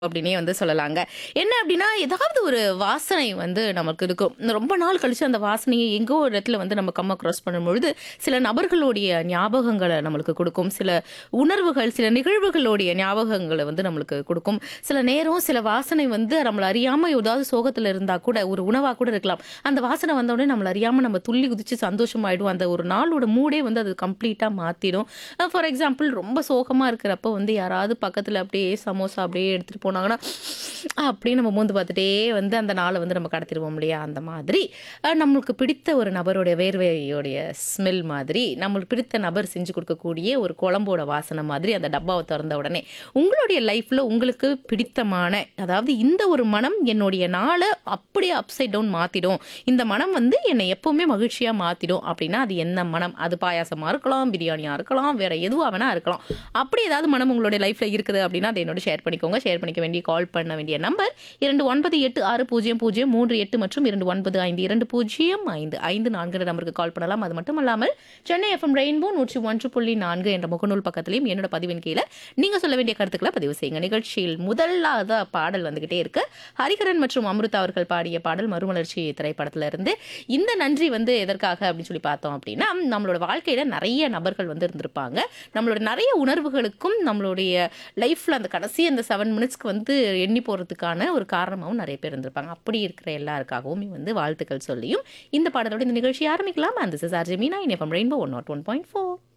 அப்படின்னே வந்து சொல்லலாங்க. என்ன அப்படின்னா, ஏதாவது ஒரு வாசனை வந்து நமக்கு இருக்கும். ரொம்ப நாள் கழிச்சு அந்த வாசனைய எங்கோ ஒரு இடத்துல வந்து நம்ம கம் அக்ராஸ் பண்ணும்பொழுது, சில நபர்களுடைய ஞாபகங்கள நம்மளுக்கு குடுக்கும். சில உணர்வுகள், சில நிகழ்வுகளுடைய ஞாபகங்கள வந்து நம்மளுக்கு குடுக்கும். சில நேரம் சில வாசனை வந்து நம்மள அறியாம ஏதாவது சோகத்துல இருந்தா கூட, ஒரு உணவா கூட இருக்கலாம். அந்த வாசனை வந்தவுடனே நம்மள அறியாம நம்ம துள்ளி குதிச்சு சந்தோஷமாயிடுவோம். அந்த ஒரு நாளோட மூடே வந்து அது கம்ப்ளீட்டா மாத்திடும். அ ஃபார் எக்ஸாம்பிள் ரொம்ப சோகமா இருக்கிறப்போ வந்து யாராவது பக்கத்துல அப்படியே சமோசா அப்படியே எடுத்துட்டு போனாங்கன்னா, அப்படியே நம்ம மோந்து பார்த்துட்டே வந்து அந்த நாள வந்து நம்ம கடத்திருவோம் இல்லையா? அந்த மாதிரி அ நம்மளுக்கு பிடித்த ஒரு நபருடைய வேர்வையோடைய ஸ்மெல் மாதிரி, நம்மளுக்கு பிடித்த நபர் செஞ்சு குடுக்கக்கூடிய ஒரு குழம்போட வாசனை மாதிரி அந்த டப்பாவ தொறந்த உடனே, உங்களுடைய லைஃப்ல உங்களுக்கு பிடித்தமான, அதாவது இந்த ஒரு மனம் என்னுடைய நாள அப்படியே அப்சைட் டவுன் மாத்திடும். இந்த மனம் வந்து என்னை எப்பவுமே மகிழ்ச்சியா மாத்திடும் அப்படின்னா, அது என்ன மனம்? அது பாயாசமா இருக்கலாம், பிரியாணியா இருக்கலாம், வேற எதுவா வேணா இருக்கலாம். அப்படி ஏதாவது மனம் உங்களுடைய லைஃப்ல இருக்குது அப்படின்னா, அத என்னோட ஷேர் பண்ணிக்கோங்க. ஷேர் பண்ணிக்க வேண்டிய கால் பண்ண வேண்டிய நம்பர் 29860038 மற்றும் 2952205554 நம்பருக்கு கால் பண்ணலாம். அது மட்டுமல்லாமல் சென்னை எஃப்எம் ரெயின்போ 101.4 என்ற முகநூல் பக்கத்திலயும் என்னோட பதிவின் கீழ நீங்க சொல்ல வேண்டிய கருத்துக்கள பதிவு செய்யுங்க. நிகழ்ச்சியில் முதலாவதா பாடல் வந்துகிட்டே இருக்கு. ஹரிஹரன் மற்றும் அம்ருதா அவர்கள் பாடிய பாடல் மறுமலர்ச்சி திரைப்படத்துல இருந்து. இந்த நன்றி வந்து எதற்காக அப்படின்னு சொல்லி பார்த்தோம் அப்படின்னா, நம்மளோட வாழ்க்கையில நெறைய நபர்கள் வந்து இருந்திருப்பாங்க. நம்மளோட நெறைய உணர்வுகளுக்கும், நம்மளுடைய லைஃப்ல அந்த கடைசி அந்த 7 மினிட்ஸ்க்கு வந்து எண்ணி போறதுக்கான ஒரு காரணமாவும் நெறைய பேர் இருந்திருப்பாங்க. அப்படி இருக்கிற எல்லாருக்காகவுமே வந்து வாழ்த்துக்கள் சொல்லியும், இந்த பாடலோட இந்த நிகழ்ச்சிய ஆரம்பிக்கலாம். And this is RJ Meena in FM Rainbow 101.4